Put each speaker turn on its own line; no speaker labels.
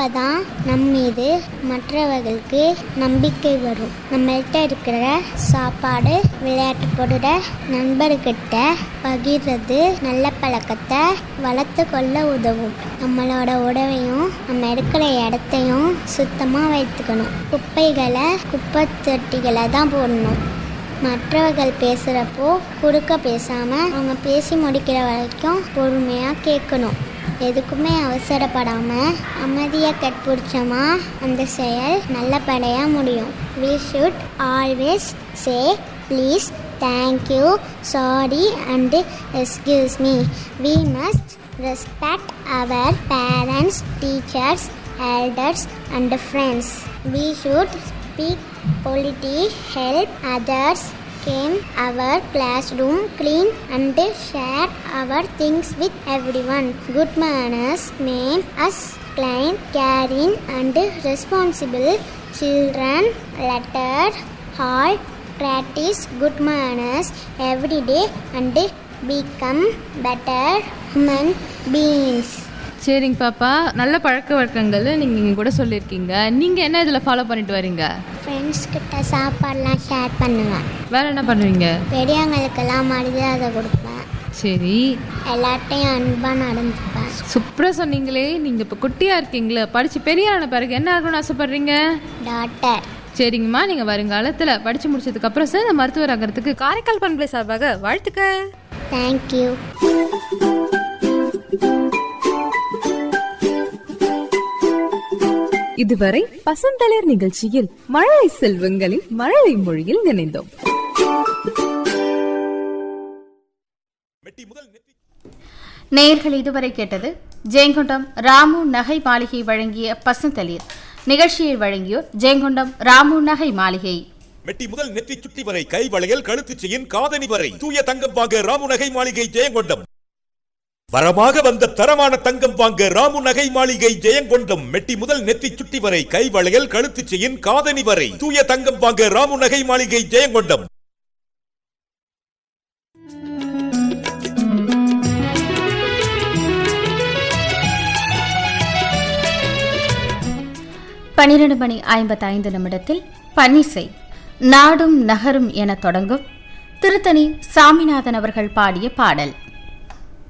அப்பதான் நம் மீது மற்றவர்களுக்கு நம்பிக்கை வரும் நம்மள்கிட்ட இருக்கிற சாப்பாடு விளையாட்டு பொருள நண்பர்கிட்ட பகிர்றது நல்ல பழக்கத்தை வளர்த்து கொள்ள உதவும் நம்மளோட உடவையும் நம்ம இருக்கிற இடத்தையும் சுத்தமாக வைத்துக்கணும் குப்பைகளை குப்பை தொட்டிகளை தான் போடணும் மற்றவர்கள் பேசுகிறப்போ குறுக்க பேசாமல் அவங்க பேசி முடிக்கிற வரைக்கும் பொறுமையாக கேட்கணும் எதுக்குமே அவசரப்படாமல் அமைதியாக கட்பிடிச்சோமா அந்த செயல் நல்லபடியாக முடியும் we should always say please thank you sorry and excuse me we must respect our parents teachers elders and friends. We should speak politely, help others, clean our classroom, clean and share our things with everyone. Good manners make us kind, caring and responsible children. Letter all practice good manners every day and become better human beings.
சரிங்க பாப்பா நல்ல பழக்க வழக்கங்கள் நீங்கள் இங்கே கூட சொல்லியிருக்கீங்க நீங்கள் என்ன இதில் ஃபாலோ பண்ணிட்டு வரீங்க
ஃப்ரெண்ட்ஸ் கிட்ட சாப்பாடுலாம் ஷேர் பண்ணுவேன்
வேற என்ன பண்ணுவீங்க
பெரியவங்களுக்கெல்லாம் மரியாதை கொடுப்பேன்
சரி
எல்லார்ட்டையும் அன்பாக நடந்துப்பேன்
சூப்பராக சொன்னீங்களே நீங்கள் இப்போ குட்டியாக இருக்கீங்களே படித்து பெரிய ஆன பிறகு என்ன ஆகணும்னு ஆசைப்படுறீங்க
டாட்டர்
சரிங்கம்மா நீங்கள் வருங்காலத்தில் படித்து முடிச்சதுக்கப்புறம் சார் மருத்துவர் ஆகிறதுக்கு
காரைக்கால் பண்பலை சார்பாக வாழ்த்துக்கள்
தேங்க்யூ
இதுவரை பசந்தளிர் நிகழ்ச்சியில் மழலை செல்வங்களின் மழலை மொழியில் நினைந்தோம்
நேயர்கள் இதுவரை கேட்டது ஜெயங்கொண்டம் ராமு நகை மாளிகை வழங்கிய பசுந்தளிர் நிகழ்ச்சியை வழங்கியோர் ஜெயங்கொண்டம் ராமு நகை மாளிகை
மெட்டி முதல் நெற்றி சுட்டி வரை கை வளையல் கழுத்து செயின் காதணி வரை தூய தங்கம் வாங்க ராமு நகை மாளிகை ஜெயங்கொண்டம் வரமாக வந்த தரமான தங்கம் வாங்க ராமு நகை மாளிகை ஜெயங்கொண்டம் மெட்டி முதல் நெத்தி சுட்டி வரை கை வளையல் கழுத்து செயின் காதணி வரை தூய தங்கம் வாங்க ராமு நகை மாளிகை ஜெயங்கொண்டம்
பனிரெண்டு மணி ஐம்பத்தைந்து நிமிடத்தில் பன்னிசை நாடும் நகரும் என தொடங்கும் திருத்தணி சாமிநாதன் அவர்கள் பாடிய பாடல்